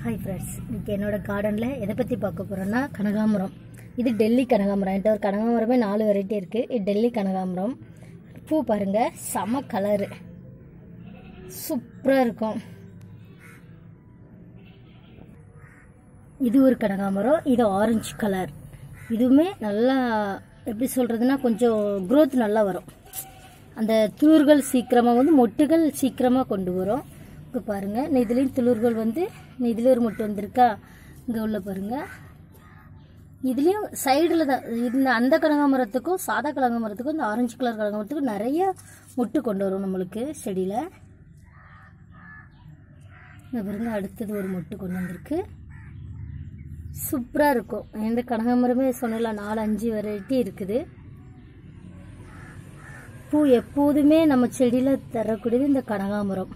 hi friends இன்னைக்கு என்னோட கார்டனில் எதை பற்றி பார்க்க போகிறோன்னா கனகாமரம் இது டெல்லி கனகாமரம் என்கிட்ட ஒரு கனகாமரமே நாலு வெரைட்டி இருக்குது இது டெல்லி கனகாமரம் பூ பாருங்கள் செம கலரு சூப்பராக இருக்கும் இது ஒரு கனகாமரம் இது ஆரஞ்சு கலர் இதுவுமே நல்லா எப்படி சொல்கிறதுனா கொஞ்சம் growth நல்லா வரும் அந்த துளிர்கள் சீக்கிரமாக வந்து மொட்டுகள் சீக்கிரமாக கொண்டு வரும் இப்போ பாருங்கள் இந்த இதுலேயும் துளிர்கள் வந்து இந்த இதுலேயும் ஒரு மொட்டு வந்திருக்கா இங்கே உள்ள பாருங்கள் இதுலேயும் சைடில் தான் இந்த அந்த கனகாமரத்துக்கும் சாதா கனகாமரத்துக்கும் இந்த ஆரஞ்சு கலர் கனகாமரத்துக்கும் நிறைய மொட்டு கொண்டு வரும் நம்மளுக்கு செடியில் இங்கே பாருங்க அடுத்தது ஒரு மொட்டு கொண்டு வந்திருக்கு சூப்பராக இருக்கும் எந்த கனகாமரமே சொன்னல நாலு அஞ்சு வெரைட்டி இருக்குது பூ எப்போதுமே நம்ம செடியில் தரக்கூடியது இந்த கனகாமரம்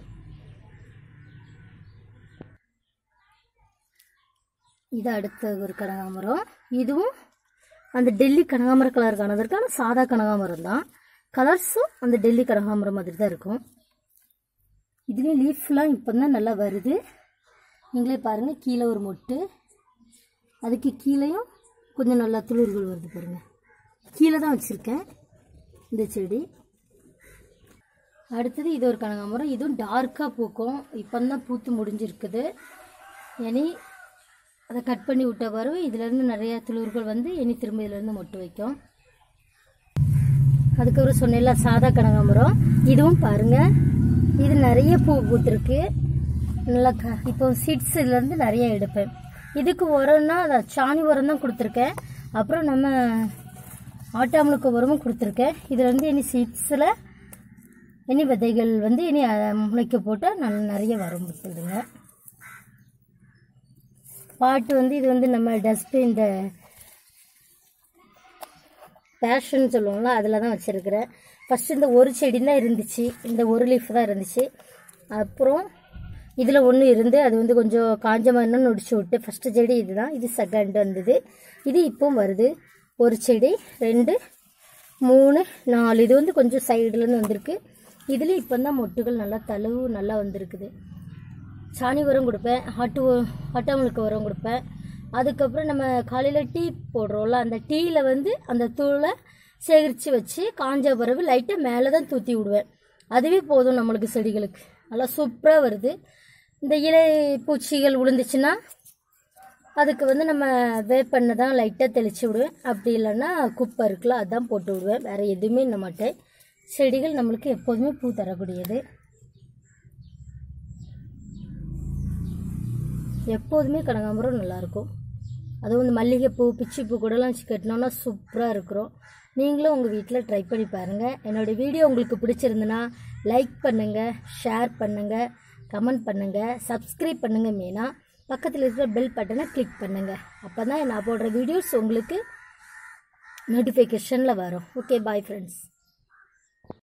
இது அடுத்த ஒரு கனகாமரம் இதுவும் அந்த டெல்லி கனகாமர கலர் காணது ஆனால் சாதா கனகாமரம் தான் கலர்ஸும் அந்த டெல்லி கனகாமரம் மாதிரி தான் இருக்கும் இதுலேயும் லீஃப்லாம் இப்போ தான் நல்லா வருது நீங்களே பாருங்கள் கீழே ஒரு மொட்டு அதுக்கு கீழேயும் கொஞ்சம் நல்லா துளிர்கள் வருது பாருங்கள் கீழே தான் வச்சுருக்கேன் இந்த செடி அடுத்தது இது ஒரு கனகாமரம் இதுவும் டார்க்காக பூக்கும் இப்போ தான் பூத்து முடிஞ்சிருக்குது இனி அதை கட் பண்ணி விட்ட பிறகு இதுலேருந்து நிறைய துளிர்கள் வந்து இனி திரும்ப இதுலேருந்து மொட்டு வைக்கும் அதுக்கப்புறம் சொன்னேன்ல சாதா கனகாமரம் இதுவும் பாருங்கள் இது நிறைய பூ பூத்துருக்கு நல்லா க இப்போ சீட்ஸ் இதுலேருந்து நிறைய எடுப்பேன் இதுக்கு உரம்னா அதை சாணி உரம் தான் கொடுத்துருக்கேன் அப்புறம் நம்ம ஆட்டாமலுக்கு உரமும் கொடுத்துருக்கேன் இதில் வந்து இனி சீட்ஸில் இனி விதைகள் வந்து இனி அஹ், முளைக்க போட்டால் நல்ல நிறைய வரும் சொல்லுங்க பாட்டு வந்து இது வந்து நம்ம டஸ்ட்டு இந்த பேஷன் சொல்லுவோம்ல அதில் தான் வச்சுருக்கிறேன் ஃபஸ்ட்டு இந்த ஒரு செடி தான் இருந்துச்சு இந்த ஒரு லீஃப் தான் இருந்துச்சு அப்புறம் இதில் ஒன்று இருந்து அது வந்து கொஞ்சம் காஞ்ச மண்ணு நொடிச்சு விட்டு ஃபஸ்ட்டு செடி இதுதான் இது செகண்ட் வந்தது இது இப்போவும் வருது ஒரு செடி ரெண்டு மூணு நாலு இது வந்து கொஞ்சம் சைடுலேருந்து வந்திருக்கு இதில் இப்போ தான் மொட்டுகள் நல்லா தழுவு நல்லா வந்திருக்குது சாணி உரம் கொடுப்பேன் ஆட்டு உ- ஆட்டாமலுக்கு உரம் கொடுப்பேன் அதுக்கப்புறம் நம்ம காலையில் டீ போடுறோம்ல அந்த டீயில் வந்து அந்த தூளை சேகரித்து வச்சு காஞ்ச பிறகு லைட்டாக மேலே தான் தூற்றி விடுவேன் அதுவே போதும் நம்மளுக்கு செடிகளுக்கு நல்லா சூப்பராக வருது இந்த இலை பூச்சிகள் விழுந்துச்சுன்னா அதுக்கு வந்து நம்ம வேப்பெண்ணெய் தான் லைட்டாக தெளித்து விடுவேன் அப்படி இல்லைன்னா குப்பை இருக்குல்ல அதான் போட்டு விடுவேன் வேறு எதுவுமே இன்ன மாட்டேன் செடிகள் நம்மளுக்கு எப்போதுமே பூ தரக்கூடியது எப்போதுமே கனகாம்பரம் நல்லாயிருக்கும் அதுவும் இந்த மல்லிகைப்பூ பிச்சிப்பூ கூடலாம் வச்சு கட்டினோன்னா சூப்பராக இருக்கிறோம் நீங்களும் உங்கள் வீட்டில் ட்ரை பண்ணி பாருங்கள் என்னோடய வீடியோ உங்களுக்கு பிடிச்சிருந்துன்னா லைக் பண்ணுங்கள் ஷேர் பண்ணுங்கள் கமெண்ட் பண்ணுங்கள் சப்ஸ்கிரைப் பண்ணுங்கள் மெயினாக பக்கத்தில் இருக்கிற பெல் பட்டனை கிளிக் பண்ணுங்கள் அப்போ தான் நான் போடுற வீடியோஸ் உங்களுக்கு நோட்டிஃபிகேஷனில் வரும் ஓகே பாய் ஃப்ரெண்ட்ஸ்